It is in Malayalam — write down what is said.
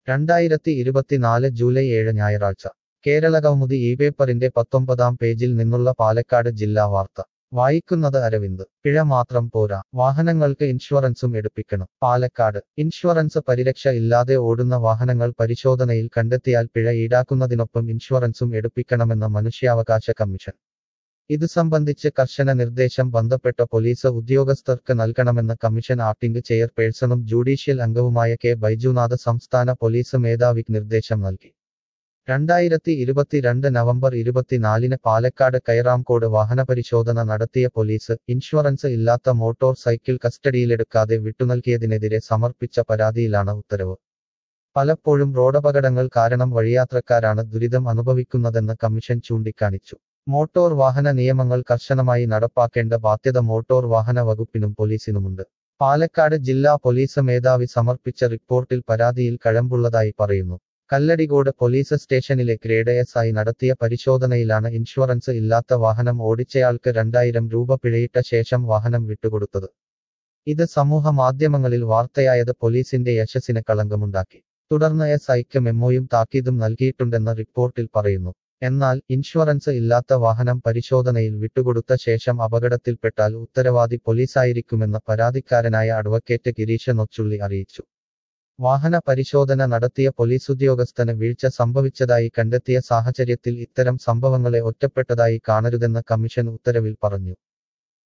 രണ്ടായിരത്തി ഇരുപത്തിനാല് ജൂലൈ ഏഴ് ഞായറാഴ്ച കേരളകൗമുദി ഈ പേപ്പറിന്റെ പത്തൊമ്പതാം പേജിൽ നിന്നുള്ള പാലക്കാട് ജില്ലാ വാർത്ത വായിക്കുന്നത് അരവിന്ദ് പിഴ മാത്രം പോരാ വാഹനങ്ങൾക്ക് ഇൻഷുറൻസും എടുപ്പിക്കണം പാലക്കാട് ഇൻഷുറൻസ് പരിരക്ഷ ഇല്ലാതെ ഓടുന്ന വാഹനങ്ങൾ പരിശോധനയിൽ കണ്ടെത്തിയാൽ പിഴ ഈടാക്കുന്നതിനൊപ്പം ഇൻഷുറൻസും എടുപ്പിക്കണമെന്ന് മനുഷ്യാവകാശ കമ്മീഷൻ ഇതു സംബന്ധിച്ച് കർശന നിർദ്ദേശം ബന്ധപ്പെട്ട പോലീസ് ഉദ്യോഗസ്ഥർക്ക് നൽകണമെന്ന് കമ്മീഷൻ ആക്ടിംഗ് ചെയർപേഴ്സണും ജുഡീഷ്യൽ അംഗവുമായ കെ ബൈജുനാഥ് സംസ്ഥാന പോലീസ് മേധാവിക്ക് നിർദ്ദേശം നൽകി രണ്ടായിരത്തി ഇരുപത്തിരണ്ട് നവംബർ ഇരുപത്തിനാലിന് പാലക്കാട് കൈറാംകോട് വാഹനപരിശോധന നടത്തിയ പോലീസ് ഇൻഷുറൻസ് ഇല്ലാത്ത മോട്ടോർ സൈക്കിൾ കസ്റ്റഡിയിലെടുക്കാതെ വിട്ടുനൽകിയതിനെതിരെ സമർപ്പിച്ച പരാതിയിലാണ് ഉത്തരവ് പലപ്പോഴും റോഡപകടങ്ങൾ കാരണം വഴിയാത്രക്കാരാണ് ദുരിതം അനുഭവിക്കുന്നതെന്ന് കമ്മീഷൻ ചൂണ്ടിക്കാണിച്ചു മോട്ടോർ വാഹന നിയമങ്ങൾ കർശനമായി നടപ്പാക്കേണ്ട ബാധ്യത മോട്ടോർ വാഹന വകുപ്പിനും പോലീസിനുമുണ്ട് പാലക്കാട് ജില്ലാ പോലീസ് മേധാവി സമർപ്പിച്ച റിപ്പോർട്ടിൽ പരാതിയിൽ കഴമ്പുള്ളതായി പറയുന്നു കല്ലടികോട് പോലീസ് സ്റ്റേഷനിലെ ഗ്രേഡ് എസ് ആയി നടത്തിയ പരിശോധനയിലാണ് ഇൻഷുറൻസ് ഇല്ലാത്ത വാഹനം ഓടിച്ചയാൾക്ക് രണ്ടായിരം രൂപ പിഴയിട്ട ശേഷം വാഹനം വിട്ടുകൊടുത്തത് ഇത് സമൂഹ മാധ്യമങ്ങളിൽ വാർത്തയായത് പോലീസിന്റെ യശസ്സിന് കളങ്കമുണ്ടാക്കി തുടർന്ന് എസ് ഐക്ക് മെമ്മോയും താക്കീതും നൽകിയിട്ടുണ്ടെന്ന് റിപ്പോർട്ടിൽ പറയുന്നു എന്നാൽ ഇൻഷുറൻസ് ഇല്ലാത്ത വാഹനം പരിശോധനയിൽ വിട്ടുകൊടുത്ത ശേഷം അപകടത്തിൽപ്പെട്ടാൽ ഉത്തരവാദി പോലീസായിരിക്കുമെന്ന് പരാതിക്കാരനായ അഡ്വക്കേറ്റ് ഗിരീഷ നൊച്ചുള്ളി അറിയിച്ചു വാഹന പരിശോധന നടത്തിയ പോലീസ് ഉദ്യോഗസ്ഥന് വീഴ്ച സംഭവിച്ചതായി കണ്ടെത്തിയ സാഹചര്യത്തിൽ ഇത്തരം സംഭവങ്ങളെ ഒറ്റപ്പെട്ടതായി കാണരുതെന്ന് കമ്മീഷൻ ഉത്തരവിൽ പറഞ്ഞു